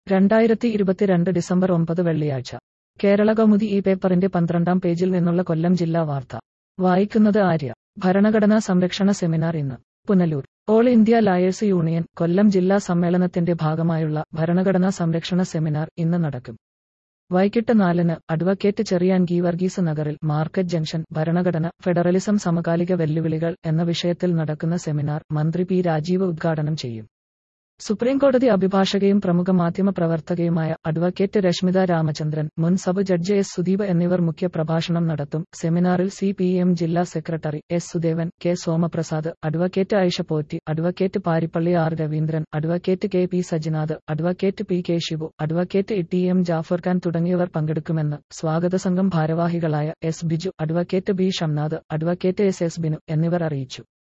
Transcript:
രണ്ടായിരത്തി ഇരുപത്തിരണ്ട് ഡിസംബർ ഒമ്പത് വെള്ളിയാഴ്ച കേരള കൗമുദി ഈ പേപ്പറിന്റെ പന്ത്രണ്ടാം പേജിൽ നിന്നുള്ള കൊല്ലം ജില്ലാ വാർത്ത വായിക്കുന്നത് ആര്യ ഭരണഘടനാ സംരക്ഷണ സെമിനാർ ഇന്ന് Punalur all India lawyers union Kollam ജില്ലാ സമ്മേളനത്തിന്റെ ഭാഗമായുള്ള ഭരണഘടനാ സംരക്ഷണ സെമിനാർ ഇന്ന് നടക്കും വൈകിട്ട് നാലിന് അഡ്വക്കേറ്റ് ചെറിയാൻ ഗീവർഗീസ് നഗറിൽ മാർക്കറ്റ് ജംഗ്ഷൻ ഭരണഘടന ഫെഡറലിസം സമകാലിക വെല്ലുവിളികൾ എന്ന വിഷയത്തിൽ നടക്കുന്ന സെമിനാർ മന്ത്രി പി രാജീവ് ഉദ്ഘാടനം ചെയ്യും സുപ്രീംകോടതി അഭിഭാഷകയും പ്രമുഖ മാധ്യമ പ്രവർത്തകയുമായ അഡ്വക്കേറ്റ് രശ്മിത രാമചന്ദ്രൻ മുൻ സബ് ജഡ്ജ് എസ് സുദീപ് എന്നിവർ മുഖ്യ പ്രഭാഷണം നടത്തും സെമിനാറിൽ സി പി എം ജില്ലാ secretary S Sudevan K Somaprasad advocate Ayisha Potti advocate Parippally R Raveendran advocate K P Sajinath advocate P K Shibu advocate T M Jaffar Khan തുടങ്ങിയവർ പങ്കെടുക്കുമെന്ന് സ്വാഗത സംഘം ഭാരവാഹികളായ S Biju advocate B Shamnath advocate S S Binu എന്നിവർ അറിയിച്ചു